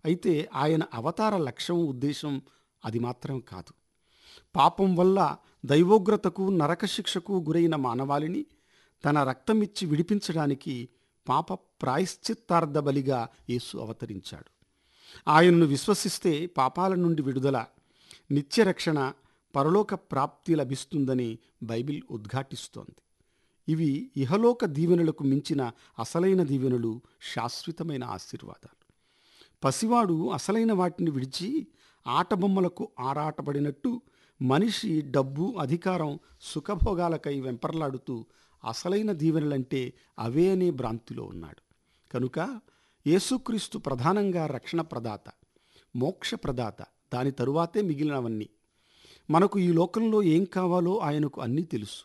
అయితే ఆయన అవతార లక్ష్యం ఉద్దేశం అది మాత్రం కాదు పాపం వల్ల దైవోగ్రతకు నరకశిక్షకు గురైన మానవాళిని తన రక్తమిచ్చి విడిపించడానికి పాప ప్రాయశ్చిత్తార్థ బలిగా యేసు అవతరించాడు ఆయనను విశ్వసిస్తే పాపాల నుండి విడుదల నిత్యరక్షణ పరలోక ప్రాప్తి లభిస్తుందని బైబిల్ ఉద్ఘాటిస్తోంది ఇవి ఇహలోక దీవెనలకు మించిన అసలైన దీవెనలు శాశ్వతమైన ఆశీర్వాదాలు పసివాడు అసలైన వాటిని విడిచి ఆటబొమ్మలకు ఆరాటపడినట్టు మనిషి డబ్బు అధికారం సుఖభోగాలకై వెంపర్లాడుతూ అసలైన దీవెనలంటే అవే అనే భ్రాంతిలో ఉన్నాడు కనుక యేసుక్రీస్తు ప్రధానంగా రక్షణ ప్రదాత మోక్ష ప్రదాత దాని తరువాతే మిగిలినవన్నీ మనకు ఈ లోకంలో ఏం కావాలో ఆయనకు అన్నీ తెలుసు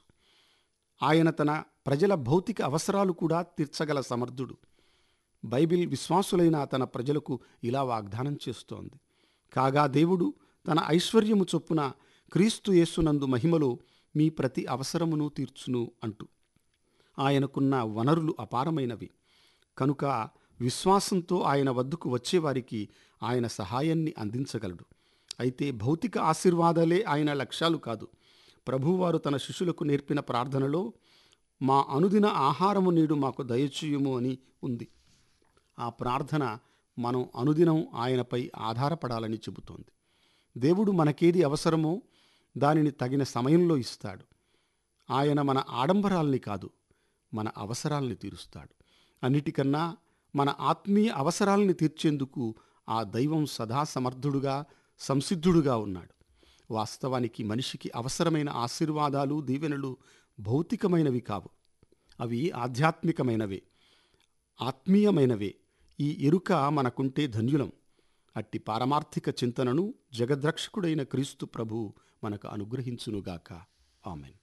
ఆయన తన ప్రజల భౌతిక అవసరాలు కూడా తీర్చగల సమర్థుడు బైబిల్ విశ్వాసులైన తన ప్రజలకు ఇలా వాగ్దానం చేస్తోంది కాగా దేవుడు తన ఐశ్వర్యము చొప్పున క్రీస్తు యేసునందు మహిమలో మీ ప్రతి అవసరమును తీర్చును అంటూ ఆయనకున్న వనరులు అపారమైనవి కనుక విశ్వాసంతో ఆయన వద్దకు వచ్చేవారికి ఆయన సహాయాన్ని అందించగలడు అయితే భౌతిక ఆశీర్వాదాలే ఆయన లక్ష్యాలు కాదు ప్రభువారు తన శిష్యులకు నేర్పిన ప్రార్థనలో మా అనుదిన ఆహారము నేడు మాకు దయచేయుము అని ఉంది ఆ ప్రార్థన మనం అనుదినం ఆయనపై ఆధారపడాలని చెబుతోంది దేవుడు మనకేది అవసరమో దానిని తగిన సమయంలో ఇస్తాడు ఆయన మన ఆడంబరాల్ని కాదు మన అవసరాల్ని తీరుస్తాడు అన్నిటికన్నా మన ఆత్మీయ అవసరాల్ని తీర్చేందుకు ఆ దైవం సదా సమర్థుడుగా సంసిద్ధుడుగా ఉన్నాడు వాస్తవానికి మనిషికి అవసరమైన ఆశీర్వాదాలు దీవెనలు భౌతికమైనవి కావు అవి ఆధ్యాత్మికమైనవే ఆత్మీయమైనవే ఈ ఎరుక మనకుంటే ధన్యులం అట్టి పారమార్థిక చింతనను జగద్రక్షకుడైన క్రీస్తు ప్రభు మనకు అనుగ్రహించునుగాక ఆమెన్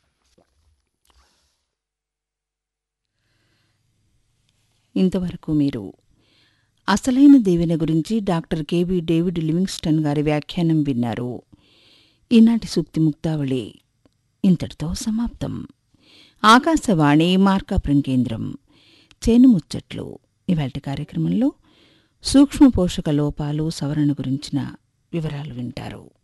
ఇంతవరకు మీరు అసలైన దీవెన గురించి డాక్టర్ కెవి డేవిడ్ లివింగ్స్టన్ గారి వ్యాఖ్యానం విన్నారు ఈనాటి సూక్తి ముక్తావళి ఇంతటితో సమాప్తం ఆకాశవాణి మార్కాపురం కేంద్రం చేనుముచ్చట్లు ఇవాటి కార్యక్రమంలో సూక్ష్మ పోషక లోపాలు సవరణ గురించిన వివరాలు వింటారు